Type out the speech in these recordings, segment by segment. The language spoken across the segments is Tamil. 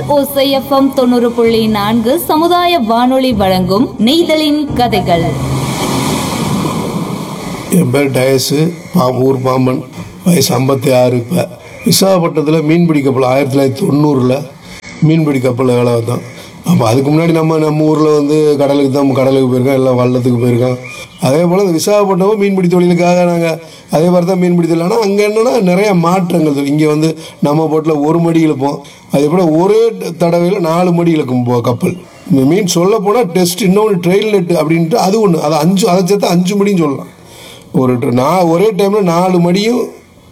ஓசைஎஃப்எம் தொண்ணூறு புள்ளி நான்கு சமுதாய வானொலி வழங்கும் நெய்தலின் கதைகள் என் பேர் டயஸு பாம் ஊர் பாம்பன் வயசு ஐம்பத்தி ஆறு இப்போ விசாகப்பட்டினத்தில் மீன்பிடி கப்பல் ஆயிரத்தி தொள்ளாயிரத்தி தொண்ணூறில் மீன்பிடி கப்பலில் வேலை பார்த்தோம் அப்போ அதுக்கு முன்னாடி நம்ம நம்ம ஊரில் வந்து கடலுக்கு தான் கடலுக்கு போயிருக்கோம் எல்லாம் வள்ளத்துக்கு போயிருக்கோம் அதே போல் இந்த விசாகப்பட்டினமும் மீன்பிடி தொழிலுக்காக நாங்கள் அதே மாதிரி தான் மீன்பிடி தொழில் ஆனால் அங்கே என்னென்னா நிறைய மாற்றங்கள் இங்கே வந்து நம்ம போட்டில் ஒரு மடி இழுப்போம் அதே போல் ஒரே தடவையில் நாலு மடி இழுக்கும் போ கப்பல் இந்த மீன் சொல்ல போனால் டெஸ்ட் இன்னொன்று ட்ரெயில் நெட் அப்படின்ட்டு அது ஒன்று அது அஞ்சு அதை சேர்த்து அஞ்சு மடின்னு சொல்லலாம் ஒரு ட்ர- நான் ஒரே டைமில் நாலு மடியும்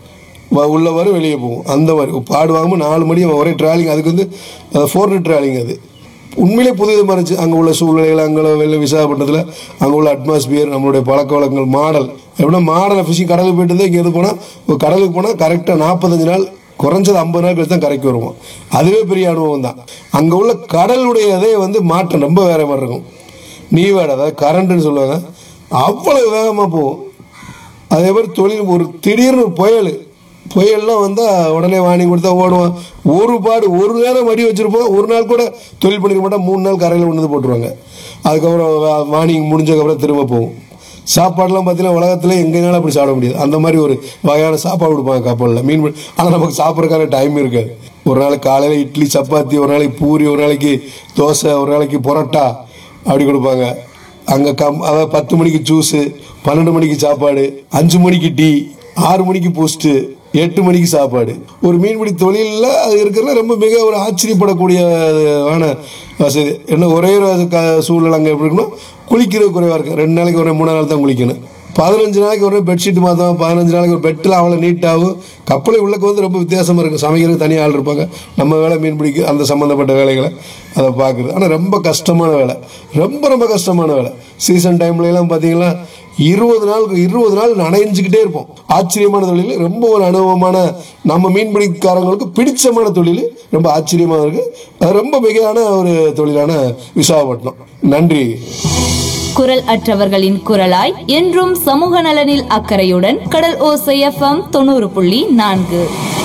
வ- உள்ள வரும் வெளியே போகும் அந்த மாதிரி பாடு வாங்கும்போது நாலு மடியும் ஒரே ட்ராலிங் அதுக்கு வந்து ஃபோர் ட்ராலிங் அது உண்மையிலே புது விதமாக இருந்துச்சு அங்கே உள்ள சூழ்நிலைகள் அங்கே வெளில விசாகப்பட்டினத்தில் அங்கே உள்ள அட்மாஸ்பியர் நம்மளுடைய பழக்க வழக்கங்கள் மாடல் எப்படின்னா மாடலை ஃபிஷிங் கடலுக்கு போயிட்டு இருந்தால் இங்கே எது போனால் ஒரு கடலுக்கு போனால் கரெக்டாக நாற்பத்தஞ்சு நாள் குறைஞ்சது ஐம்பது நாள் கழிச்சு தான் கரைக்கு வருவோம் அதுவே பெரிய அனுபவம் தான் அங்கே உள்ள கடலுடைய இதே வந்து மாற்றம் ரொம்ப வேற மாதிரி இருக்கும் நீவேட அதாவது கரண்ட்டுன்னு சொல்லுவாங்க அவ்வளவு வேகமாக போகும் அதே மாதிரி தொழில் ஒரு திடீர்னு ஒரு புயல் புயல்லாம் வந்தால் உடனே வார்னிங் கொடுத்தா ஓடுவான் ஒரு பாடு ஒரு நேரம் மடி வச்சிருப்போம் ஒரு நாள் கூட தொழில் பண்ணிக்க மாட்டோம் மூணு நாள் கரையில் கொண்டு வந்து போட்டுருவாங்க அதுக்கப்புறம் வா- வார்னிங் முடிஞ்சதுக்கப்புறம் திரும்ப போகும் சாப்பாடுலாம் பார்த்தீங்கன்னா உலகத்தில் எங்கேனாலும் அப்படி சாப்பிட முடியாது அந்த மாதிரி ஒரு வகையான சாப்பாடு கொடுப்பாங்க கப்பலில் மீன் ஆனால் நமக்கு சாப்பிட்றதுக்கான டைம் இருக்காது ஒரு நாளைக்கு காலையில் இட்லி சப்பாத்தி ஒரு நாளைக்கு பூரி ஒரு நாளைக்கு தோசை ஒரு நாளைக்கு பரோட்டா அப்படி கொடுப்பாங்க அங்கே கம் அதாவது பத்து மணிக்கு ஜூஸு பன்னெண்டு மணிக்கு சாப்பாடு அஞ்சு மணிக்கு டீ ஆறு மணிக்கு போஸ்ட்டு எட்டு மணிக்கு சாப்பாடு ஒரு மீன்பிடி தொழிலில் அது இருக்கிறது ரொம்ப மிக ஒரு ஆச்சரியப்படக்கூடிய ஆன வசதி என்ன ஒரே ஒரு க சூழ்நிலை அங்கே எப்படி இருக்கணும் குளிக்கிறது குறைவாக இருக்கு ரெண்டு நாளைக்கு ஒரு மூணு நாள் தான் குளிக்கணும் பதினஞ்சு நாளைக்கு ஒரு பெட்ஷீட் மாற்றோம் பதினஞ்சு நாளைக்கு ஒரு பெட்டில் அவ்வளோ நீட்டாகும் கப்பலை உள்ளக்கு வந்து ரொம்ப வித்தியாசமாக இருக்கும் சமைக்கிறதுக்கு தனி ஆள் இருப்பாங்க நம்ம வேலை மீன் பிடிக்க அந்த சம்மந்தப்பட்ட வேலைகளை அதை பார்க்குறது ஆனால் ரொம்ப கஷ்டமான வேலை ரொம்ப ரொம்ப கஷ்டமான வேலை சீசன் டைம்ல எல்லாம் பார்த்தீங்கன்னா இருபது நாளுக்கு இருபது நாள் நனைஞ்சுக்கிட்டே இருப்போம் ஆச்சரியமான தொழில் ரொம்ப ஒரு அனுபவமான நம்ம மீன்பிடிக்காரங்களுக்கு பிடிச்சமான தொழில் ரொம்ப ஆச்சரியமாக இருக்கு அது ரொம்ப மிகையான ஒரு தொழிலான விசாகப்பட்டினம் நன்றி குரல் அற்றவர்களின் குரலாய் என்றும் சமூக நலனில் அக்கறையுடன் கடல் ஓசை எஃப்எம் தொண்ணூறு புள்ளி நான்கு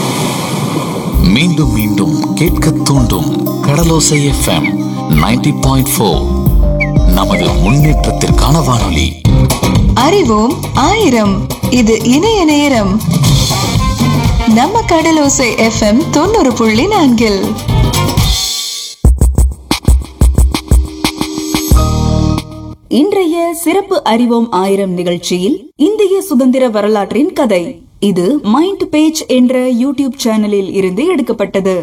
மீண்டும் மீண்டும் கேட்க தூண்டும் கடலோசை எஃப்எம் 90.4 பாயிண்ட் ஃபோர் நமது முன்னேற்றத்திற்கான வானொலி அறிவோம் ஆயிரம் இது இணைய நேரம் நம்ம கடலோசை எஃப்எம் தொண்ணூறு புள்ளி நான்கில் இன்றைய சிறப்பு அறிவோம் ஆயிரம் நிகழ்ச்சியில் இந்திய சுதந்திர வரலாற்றின் கதை இது மைண்ட் பேஜ் என்ற யூடியூப் சேனலில் இருந்து எடுக்கப்பட்டது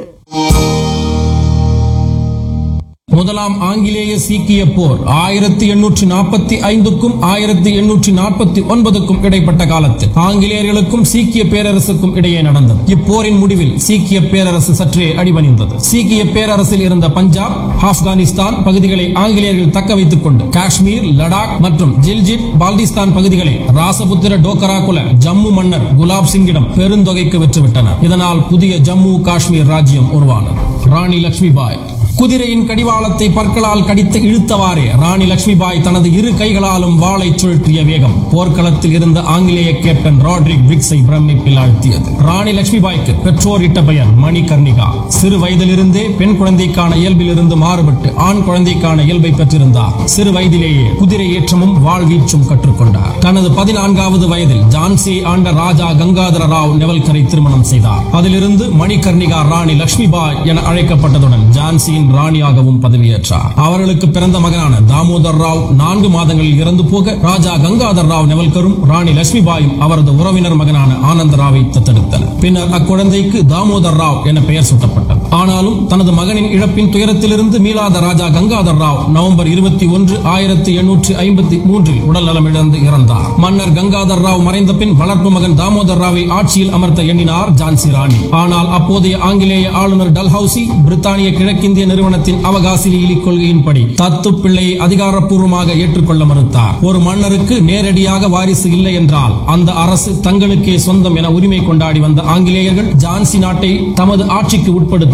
முதலாம் ஆங்கிலேய சீக்கிய போர் ஆயிரத்தி எண்ணூற்றி நாற்பத்தி ஐந்துக்கும் ஆயிரத்தி எண்ணூற்றி நாற்பத்தி ஒன்பதுக்கும் இடைப்பட்ட காலத்தில் ஆங்கிலேயர்களுக்கும் சீக்கிய பேரரசுக்கும் இடையே நடந்தது இப்போரின் முடிவில் சீக்கிய பேரரசு சற்றே அடிபணிந்தது சீக்கிய பேரரசில் இருந்த பஞ்சாப் ஆப்கானிஸ்தான் பகுதிகளை ஆங்கிலேயர்கள் தக்க வைத்துக் கொண்டு காஷ்மீர் லடாக் மற்றும் ஜில்ஜிட் பால்டிஸ்தான் பகுதிகளை ராசபுத்திர டோக்கரா குல ஜம்மு மன்னர் குலாப் சிங்கிடம் பெருந்தொகைக்கு வெற்றுவிட்டனர் இதனால் புதிய ஜம்மு காஷ்மீர் ராஜ்யம் உருவானது ராணி லட்சுமிபாய் குதிரையின் கடிவாளத்தை பற்களால் கடித்து இழுத்தவாறே ராணி லட்சுமிபாய் தனது இரு கைகளாலும் வாளை சுழற்றிய வேகம் போர்க்களத்தில் இருந்த ஆங்கிலேய கேப்டன் ராட்ரிக் பிரிக்ஸை பிரமிப்பில் ஆழ்த்தியது ராணி லட்சுமிபாய்க்கு பெற்றோர் இட்ட பெயர் மணிகர்ணிகா சிறு வயதிலிருந்தே பெண் குழந்தைக்கான இயல்பிலிருந்து மாறுபட்டு ஆண் குழந்தைக்கான இயல்பை பெற்றிருந்தார் சிறு வயதிலேயே குதிரை ஏற்றமும் வாழ்வீச்சும் கற்றுக்கொண்டார் தனது பதினான்காவது வயதில் ஜான்சி ஆண்ட ராஜா கங்காதர ராவ் நெவல்கரை திருமணம் செய்தார் அதிலிருந்து மணிகர்ணிகா ராணி லட்சுமிபாய் என அழைக்கப்பட்டதுடன் ஜான்சியின் ராணியாகவும் பதவியேற்றார் அவர்களுக்கு பிறந்த மகனான தாமோதர் ராவ் நான்கு மாதங்களில் இறந்து போக ராஜா கங்காதர் ராவ் நெவல்கரும் ராணி லட்சுமிபாயும் அவரது உறவினர் மகனான ஆனந்த ராவை தத்தெடுத்தனர் பின்னர் அக்குழந்தைக்கு தாமோதர் ராவ் என பெயர் சூட்டப்பட்டது ஆனாலும் தனது மகனின் இழப்பின் துயரத்திலிருந்து மீளாத ராஜா கங்காதர் ராவ் நவம்பர் இருபத்தி ஒன்று ஆயிரத்தி எண்ணூற்றி ஐம்பத்தி மூன்றில் உடல் நலமிழந்து இறந்தார் மன்னர் கங்காதர் ராவ் மறைந்த பின் வளர்ப்பு மகன் தாமோதர் ராவை ஆட்சியில் அமர்த்த எண்ணினார் ஜான்சி ராணி ஆனால் அப்போதைய ஆங்கிலேய ஆளுநர் டல்ஹவுசி பிரித்தானிய கிழக்கிந்திய நிறுவனத்தின் அவகாசிலீலி கொள்கையின்படி தத்து பிள்ளையை அதிகாரப்பூர்வமாக ஏற்றுக்கொள்ள மறுத்தார் ஒரு மன்னருக்கு நேரடியாக வாரிசு இல்லை என்றால் அந்த அரசு தங்களுக்கே சொந்தம் என உரிமை கொண்டாடி வந்த ஆங்கிலேயர்கள் ஜான்சி நாட்டை தமது ஆட்சிக்கு உட்படுத்தும்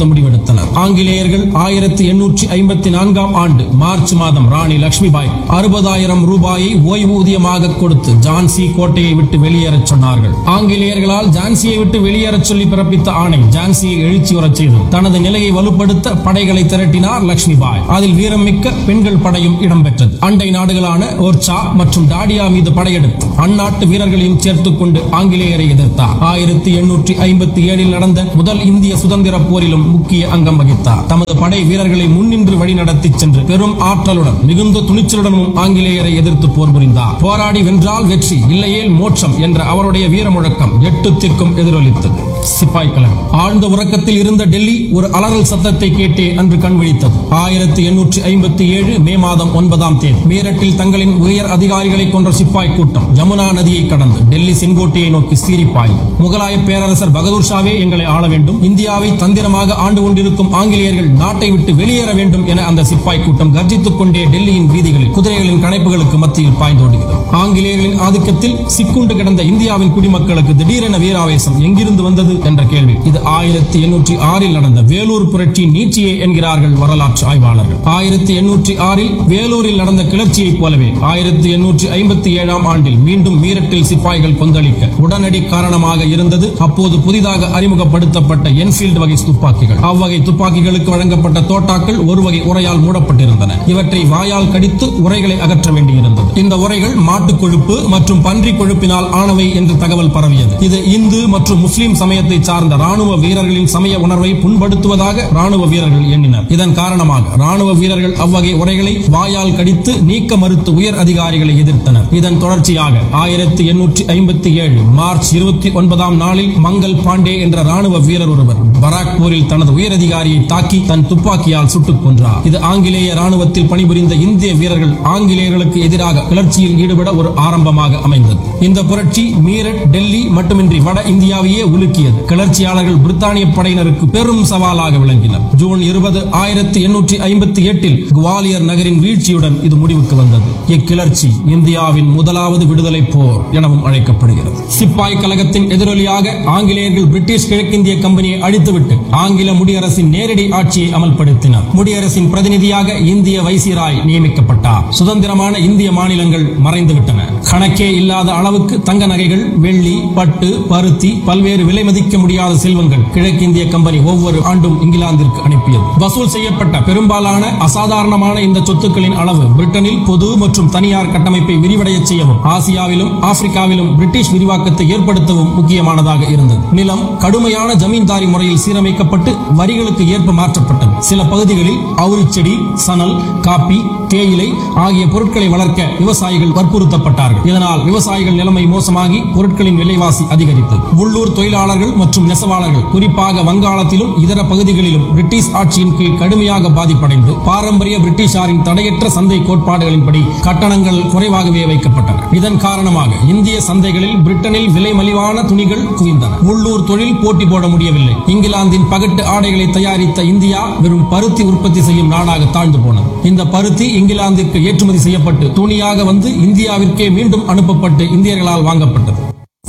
முடிவெடுத்தனர் ஆங்கிலேயர்கள் ஆயிரத்தி எண்ணூற்றி ஐம்பத்தி நான்காம் ஆண்டு மார்ச் மாதம் ராணி லட்சுமிபாய் அறுபதாயிரம் ரூபாயை ஓய்வூதியமாக கொடுத்து ஜான்சி கோட்டையை விட்டு வெளியேறச் சொன்னார்கள் ஆங்கிலேயர்களால் ஜான்சியை விட்டு வெளியேறச் சொல்லி பிறப்பித்த ஆணை ஜான்சியை எழுச்சியுறச் செய்து தனது நிலையை வலுப்படுத்த படைகளை திரட்டினார் லட்சுமிபாய் அதில் வீரமிக்க பெண்கள் படையும் இடம்பெற்றது அண்டை நாடுகளான ஓர்ச்சா மற்றும் டாடியா மீது படையெடுத்து அந்நாட்டு வீரர்களையும் சேர்த்துக் கொண்டு ஆங்கிலேயரை எதிர்த்தார் ஆயிரத்தி எண்ணூற்றி ஐம்பத்தி ஏழில் நடந்த முதல் இந்திய சுதந்திர போரிலும் முக்கிய அங்கம் வகித்தார் தமது படை வீரர்களை முன்னின்று வழிநடத்தி சென்று பெரும் ஆற்றலுடன் மிகுந்த துணிச்சலுடனும் ஆங்கிலேயரை எதிர்த்து போர் புரிந்தார் போராடி வென்றால் வெற்றி இல்லையேல் மோட்சம் என்ற அவருடைய வீர முழக்கம் எட்டு திக்கும் எதிரொலித்தது சிப்பாய் கழகம் ஆழ்ந்த உறக்கத்தில் இருந்த டெல்லி ஒரு அலறல் சத்தத்தை கேட்டே அன்று கண் விழித்தது ஆயிரத்தி எண்ணூற்றி ஐம்பத்தி ஏழு மே மாதம் ஒன்பதாம் தேதி மீரட்டில் தங்களின் உயர் அதிகாரிகளை கொன்ற சிப்பாய் கூட்டம் யமுனா நதியை கடந்து டெல்லி செங்கோட்டையை நோக்கி சீரிப்பாய் முகலாய பேரரசர் பகதூர் ஷாவே எங்களை ஆள வேண்டும் இந்தியாவை தந்திரமாக ஆண்டு கொண்டிருக்கும் ஆங்கிலேயர்கள் நாட்டை விட்டு வெளியேற வேண்டும் என அந்த சிப்பாய் கூட்டம் கர்ஜித்துக் கொண்டே டெல்லியின் வீதிகளில் குதிரைகளின் கணைப்புகளுக்கு மத்தியில் பாய்ந்தோடுகிறது ஆங்கிலேயர்களின் ஆதிக்கத்தில் சிக்குண்டு கிடந்த இந்தியாவின் குடிமக்களுக்கு திடீரென வீராவேசம் எங்கிருந்து வந்தது என்ற கேள்வி இது ஆயிரத்தி எண்ணூற்றி ஆறில் நடந்த வேலூர் புரட்சி நீட்சியே என்கிறார்கள் வரலாற்று ஆய்வாளர்கள் ஆயிரத்தி எண்ணூற்றி ஆறில் வேலூரில் நடந்த கிளர்ச்சியைப் போலவே ஆயிரத்தி எண்ணூற்றி ஐம்பத்தி ஏழாம் ஆண்டில் மீண்டும் மீரட்டில் சிப்பாய்கள் கொந்தளிக்க உடனடி காரணமாக இருந்தது அப்போது புதிதாக அறிமுகப்படுத்தப்பட்ட என்ஃபீல்டு வகை துப்பாக்கிகள் அவ்வகை துப்பாக்கிகளுக்கு வழங்கப்பட்ட தோட்டாக்கள் ஒரு வகை உரையால் மூடப்பட்டிருந்தன இவற்றை வாயால் கடித்து உரைகளை அகற்ற வேண்டியிருந்தது இந்த உரைகள் மாட்டுக் கொழுப்பு மற்றும் பன்றி கொழுப்பினால் ஆனவை என்று தகவல் பரவியது இது இந்து மற்றும் முஸ்லிம் சமயத்தை சார்ந்த ராணுவ வீரர்களின் சமய உணர்வை புண்படுத்துவதாக ராணுவ வீரர்கள் எண்ணினர் இதன் காரணமாக ராணுவ வீரர்கள் அவ்வகை உரைகளை வாயால் கடித்து நீக்க மறுத்து உயர் அதிகாரிகளை எதிர்த்தனர் இதன் தொடர்ச்சியாக ஆயிரத்தி எண்ணூற்றி ஐம்பத்தி ஏழு மார்ச் இருபத்தி ஒன்பதாம் நாளில் மங்கள் பாண்டே என்ற ராணுவ வீரர் ஒருவர் பராக்பூரில் தனது உயரதிகாரியை தாக்கி தன் துப்பாக்கியால் சுட்டுக் கொன்றார் இது ஆங்கிலேய ராணுவத்தில் பணிபுரிந்த இந்திய வீரர்கள் ஆங்கிலேயர்களுக்கு எதிராக கிளர்ச்சியில் ஈடுபட ஒரு ஆரம்பமாக அமைந்தது இந்த புரட்சி மீரட் டெல்லி மட்டுமின்றி வட இந்தியாவையே உலுக்கியது கிளர்ச்சியாளர்கள் பிரித்தானிய படையினருக்கு பெரும் சவாலாக விளங்கினர் ஜூன் இருபது ஆயிரத்தி எண்ணூற்றி ஐம்பத்தி எட்டில் குவாலியர் நகரின் வீழ்ச்சியுடன் இது முடிவுக்கு வந்தது இக்கிளர்ச்சி இந்தியாவின் முதலாவது விடுதலை போர் எனவும் அழைக்கப்படுகிறது சிப்பாய் கழகத்தின் எதிரொலியாக ஆங்கிலேயர்கள் பிரிட்டிஷ் கிழக்கிந்திய கம்பெனியை அழித்துவிட்டு ஆங்கில முடியரசின் நேரடி ஆட்சியை அமல்படுத்தினர் முடியரசின் பிரதிநிதியாக இந்திய வைசிராய் நியமிக்கப்பட்டார் சுதந்திரமான இந்திய மாநிலங்கள் மறைந்துவிட்டன கணக்கே இல்லாத அளவுக்கு தங்க நகைகள் வெள்ளி பட்டு பருத்தி பல்வேறு விலை மதிக்க முடியாத செல்வங்கள் கிழக்கிந்திய கம்பெனி ஒவ்வொரு ஆண்டும் இங்கிலாந்திற்கு அனுப்பியது வசூல் செய்யப்பட்ட பெரும்பாலான அசாதாரணமான இந்த சொத்துக்களின் அளவு பிரிட்டனில் பொது மற்றும் தனியார் கட்டமைப்பை விரிவடைய செய்யவும் ஆசியாவிலும் ஆப்பிரிக்காவிலும் பிரிட்டிஷ் விரிவாக்கத்தை ஏற்படுத்தவும் முக்கியமானதாக இருந்தது நிலம் கடுமையான ஜமீன்தாரி முறையில் சீரமைக்கப்பட்டு வரிகளுக்கு ஏற்ப மாற்றப்பட்டது சில பகுதிகளில் அவுரி செடி சணல் காப்பி தேயிலை ஆகிய பொருட்களை வளர்க்க விவசாயிகள் வற்புறுத்தப்பட்டார்கள் இதனால் விவசாயிகள் நிலைமை மோசமாகி பொருட்களின் விலைவாசி அதிகரித்தது உள்ளூர் தொழிலாளர்கள் மற்றும் நெசவாளர்கள் குறிப்பாக வங்காளத்திலும் இதர பகுதிகளிலும் பிரிட்டிஷ் ஆட்சியின் கீழ் கடுமையாக பாதிப்படைந்து பாரம்பரிய பிரிட்டிஷாரின் தடையற்ற சந்தை கோட்பாடுகளின்படி கட்டணங்கள் குறைவாகவே வைக்கப்பட்டன இதன் காரணமாக இந்திய சந்தைகளில் பிரிட்டனில் விலை மலிவான துணிகள் குவிந்தன உள்ளூர் தொழில் போட்டி போட முடியவில்லை இங்கிலாந்தின் பகட்டு ஆடைகளை தயாரித்த இந்தியா வெறும் பருத்தி உற்பத்தி செய்யும் நாடாக தாழ்ந்து போனது இந்த பருத்தி இங்கிலாந்திற்கு ஏற்றுமதி செய்யப்பட்டு துணியாக வந்து இந்தியாவிற்கே மீண்டும் அனுப்பப்பட்டு இந்தியர்களால் வாங்கப்பட்டது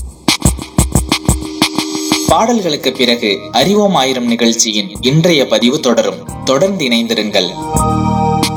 பாடல்களுக்கு பிறகு அறிவோம் ஆயிரம் நிகழ்ச்சியின் இன்றைய பதிவு தொடரும் தொடர்ந்து இணைந்திருங்கள்